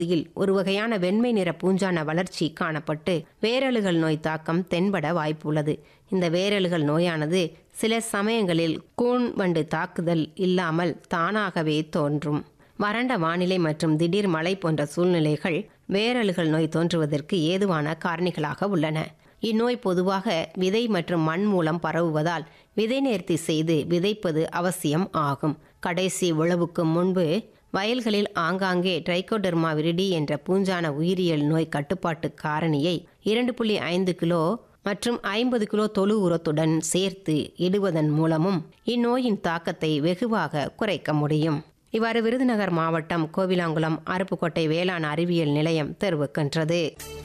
இதில் ஒரு வகையான வெண்மை நிற பூஞ்சான வளர்ச்சி காணப்பட்டு வேரலுகள் நோய் தாக்கம் தென்பட வாய்ப்புள்ளது இந்த வேரலுகள் நோயானது சில சமயங்களில் கூன் வண்டு தாக்குதல் இல்லாமல் தானாகவே தோன்றும் வறண்ட வானிலை மற்றும் திடீர் மழை போன்ற சூழ்நிலைகள் வேரலுகள் நோய் தோன்றுவதற்கு ஏதுவான காரணிகளாக உள்ளன இந்நோய் பொதுவாக விதை மற்றும் மண் மூலம் பரவுவதால் விதை நேர்த்தி செய்து விதைப்பது அவசியம் ஆகும் கடைசி உழவுக்கு முன்பு வயல்களில் ஆங்காங்கே ட்ரைகோடெர்மா விரிடி என்ற பூஞ்சான உயிரியல் நோய் கட்டுப்பாட்டு காரணியை இரண்டு புள்ளி ஐந்து கிலோ மற்றும் ஐம்பது கிலோ தொழு உரத்துடன் சேர்த்து இடுவதன் மூலமும் இந்நோயின் தாக்கத்தை வெகுவாக குறைக்க முடியும் இவ்வாறு விருதுநகர் மாவட்டம் கோவிலாங்குளம் அருப்புக்கோட்டை வேளாண் அறிவியல் நிலையம் தெரிவிக்கின்றது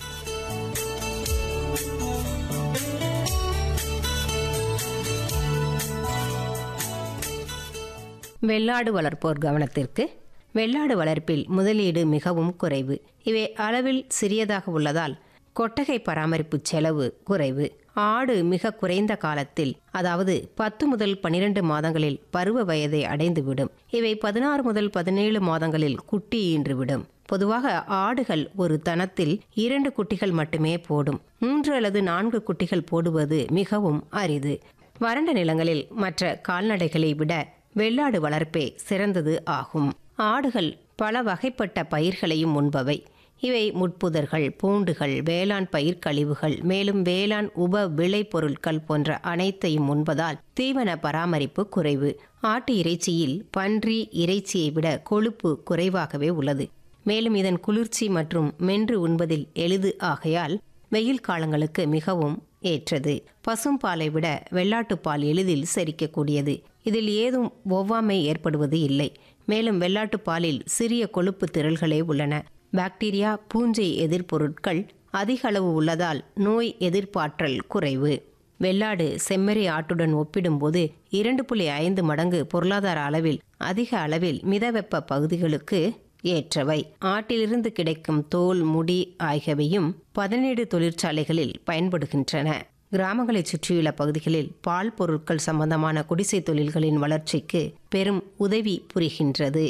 வெள்ளாடு வளர்ப்போர் கவனத்திற்கு வெள்ளாடு வளர்ப்பில் முதலீடு மிகவும் குறைவு இவை அளவில் சிறியதாக உள்ளதால் கொட்டகை பராமரிப்பு செலவு குறைவு ஆடு மிக குறைந்த காலத்தில் அதாவது பத்து முதல் பனிரெண்டு மாதங்களில் பருவ வயதை அடைந்துவிடும் இவை பதினாறு முதல் பதினேழு மாதங்களில் குட்டி ஈன்றுவிடும் பொதுவாக ஆடுகள் ஒரு தனத்தில் இரண்டு குட்டிகள் மட்டுமே போடும் மூன்று அல்லது நான்கு குட்டிகள் போடுவது மிகவும் அரிது வறண்ட நிலங்களில் மற்ற கால்நடைகளை விட வெள்ளாடு வளர்ப்பே சிறந்தது ஆகும் ஆடுகள் பல வகைப்பட்ட பயிர்களையும் உண்பவை இவை முட்புதர்கள் பூண்டுகள் வேளாண் பயிர் கழிவுகள் மேலும் வேளாண் உப விளைபொருட்கள் போன்ற அனைத்தையும் உண்பதால் தீவன பராமரிப்பு குறைவு ஆட்டு இறைச்சியில் பன்றி இறைச்சியை விட கொழுப்பு குறைவாகவே உள்ளது மேலும் இதன் குளிர்ச்சி மற்றும் மென்று உண்பதில் எளிது ஆகையால் வெயில் காலங்களுக்கு மிகவும் ஏற்றது பசும்பாலை விட வெள்ளாட்டுப்பால் எளிதில் செரிக்கக்கூடியது இதில் ஏதும் ஒவ்வாமை ஏற்படுவது இல்லை மேலும் வெள்ளாட்டுப்பாலில் சிறிய கொழுப்பு திரள்களே உள்ளன பாக்டீரியா பூஞ்சை எதிர்ப்பொருட்கள் அதிக அளவு உள்ளதால் நோய் எதிர்ப்பாற்றல் குறைவு வெள்ளாடு செம்மறி ஆட்டுடன் ஒப்பிடும்போது இரண்டு புள்ளி ஐந்து மடங்கு பொருளாதார அளவில் அதிக அளவில் மிதவெப்ப பகுதிகளுக்கு ஏற்றவை ஆட்டிலிருந்து கிடைக்கும் தோல் முடி ஆகியவையும் பதினேழு தொழிற்சாலைகளில் பயன்படுகின்றன கிராமங்களைச் சுற்றியுள்ள பகுதிகளில் பால் பொருட்கள் சம்பந்தமான குடிசை தொழில்களின் வளர்ச்சிக்கு பெரும் உதவி புரிகின்றது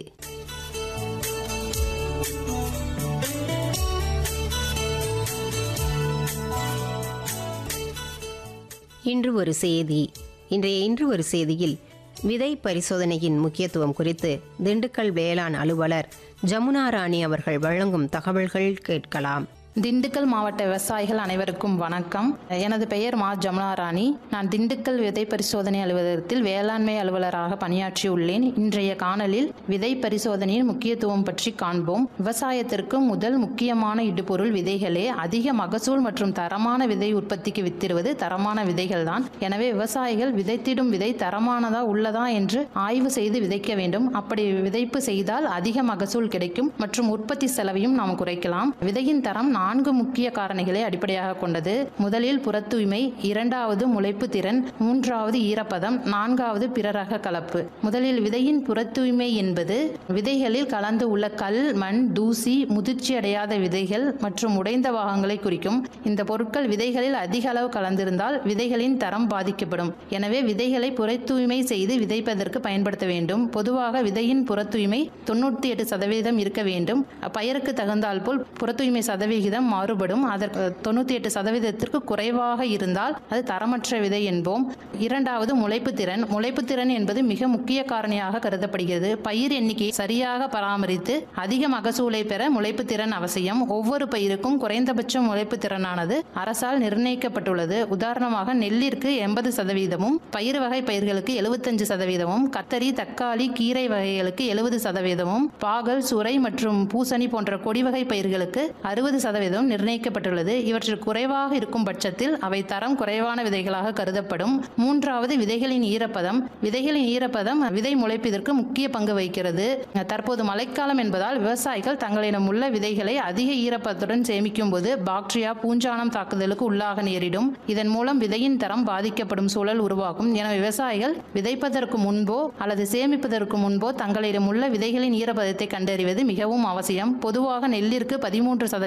இன்று ஒரு செய்தி இன்றைய இன்று ஒரு செய்தியில் விதை பரிசோதனையின் முக்கியத்துவம் குறித்து திண்டுக்கல் வேளாண் அலுவலர் ஜமுனா ராணி அவர்கள் வழங்கும் தகவல்கள் கேட்கலாம் திண்டுக்கல் மாவட்ட விவசாயிகள் அனைவருக்கும் வணக்கம் எனது பெயர் மா ஜமுனா ராணி நான் திண்டுக்கல் விதை பரிசோதனை அலுவலகத்தில் வேளாண்மை அலுவலராக பணியாற்றியுள்ளேன் இன்றைய காணலில் விதை பரிசோதனையின் முக்கியத்துவம் பற்றி காண்போம் விவசாயத்திற்கு முதல் முக்கியமான இடுபொருள் விதைகளே அதிக மகசூல் மற்றும் தரமான விதை உற்பத்திக்கு வித்திடுவது தரமான விதைகள் தான் எனவே விவசாயிகள் விதைத்திடும் விதை தரமானதா உள்ளதா என்று ஆய்வு செய்து விதைக்க வேண்டும் அப்படி விதைப்பு செய்தால் அதிக மகசூல் கிடைக்கும் மற்றும் உற்பத்தி செலவையும் நாம் குறைக்கலாம் விதையின் தரம் நான்கு முக்கிய காரணிகளை அடிப்படையாக கொண்டது முதலில் புறத்தூய்மை இரண்டாவது முளைப்பு திறன் மூன்றாவது ஈரப்பதம் நான்காவது பிற ரக கலப்பு முதலில் விதையின் புறத்தூய்மை என்பது விதைகளில் கலந்து உள்ள கல் மண் தூசி முதிர்ச்சி அடையாத விதைகள் மற்றும் உடைந்த பாகங்களை குறிக்கும் இந்த பொருட்கள் விதைகளில் அதிக அளவு கலந்திருந்தால் விதைகளின் தரம் பாதிக்கப்படும் எனவே விதைகளை புறத்தூய்மை செய்து விதைப்பதற்கு பயன்படுத்த வேண்டும் பொதுவாக விதையின் புறத்தூய்மை தொண்ணூற்றி எட்டு சதவீதம் இருக்க வேண்டும் பயிருக்கு தகுந்தால் போல் புறத்தூய்மை சதவிகிதம் மாறுபடும் அதற்கு தொண்ணூற்றி எட்டு சதவீதத்திற்கு குறைவாக இருந்தால் அது தரமற்ற விதை என்போம் இரண்டாவது முளைப்பு திறன் முளைப்பு திறன் என்பது மிக முக்கிய காரணியாக கருதப்படுகிறது பயிர் எண்ணிக்கையை சரியாக பராமரித்து அதிக மகசூலை பெற முளைப்பு திறன் அவசியம் ஒவ்வொரு பயிருக்கும் குறைந்தபட்ச முளைப்பு திறனானது அரசால் நிர்ணயிக்கப்பட்டுள்ளது உதாரணமாக நெல்லிற்கு எண்பது சதவீதமும் பயிர் வகை பயிர்களுக்கு எழுபத்தஞ்சு சதவீதமும் கத்தரி தக்காளி கீரை வகைகளுக்கு எழுபது சதவீதமும் பாகல் சுரை மற்றும் பூசணி போன்ற கொடி வகை பயிர்களுக்கு அறுபது சதவீதம் நிர்ணயிக்கப்பட்டுள்ளது இவற்றில் குறைவாக இருக்கும் பட்சத்தில் அவை தரம் குறைவான விதைகளாக கருதப்படும் மூன்றாவது விதைகளின் ஈரப்பதம் விதைகளின் ஈரப்பதம் விதை முளைப்பதற்கு முக்கிய பங்கு வகிக்கிறது தற்போது மழைக்காலம் என்பதால் விவசாயிகள் தங்களிடம் உள்ள விதைகளை அதிக ஈரப்பதத்துடன் சேமிக்கும் போது பாக்டீரியா பூஞ்சானம் தாக்குதலுக்கு உள்ளாக நேரிடும் இதன் மூலம் விதையின் தரம் பாதிக்கப்படும் சூழல் உருவாகும் என விவசாயிகள் விதைப்பதற்கு முன்போ அல்லது சேமிப்பதற்கு முன்போ தங்களிடம் உள்ள விதைகளின் ஈரப்பதத்தை கண்டறிவது மிகவும் அவசியம் பொதுவாக நெல்லிற்கு பதிமூன்று சதவீதமும்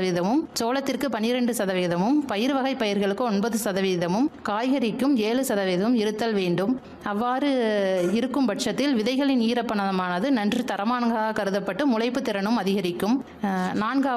சோளத்திற்கு பன்னிரெண்டு சதவீதமும் பயிர் வகை பயிர்களுக்கு ஒன்பது சதவீதமும் காய்கறிக்கும் ஏழு சதவீதம் இருத்தல் வேண்டும் அவ்வாறு இருக்கும் பட்சத்தில் விதைகளின் ஈரப்பதமானது நன்று தரமானதாக கருதப்பட்டு முளைப்பு திறனும் அதிகரிக்கும் அஹ், நான்காவது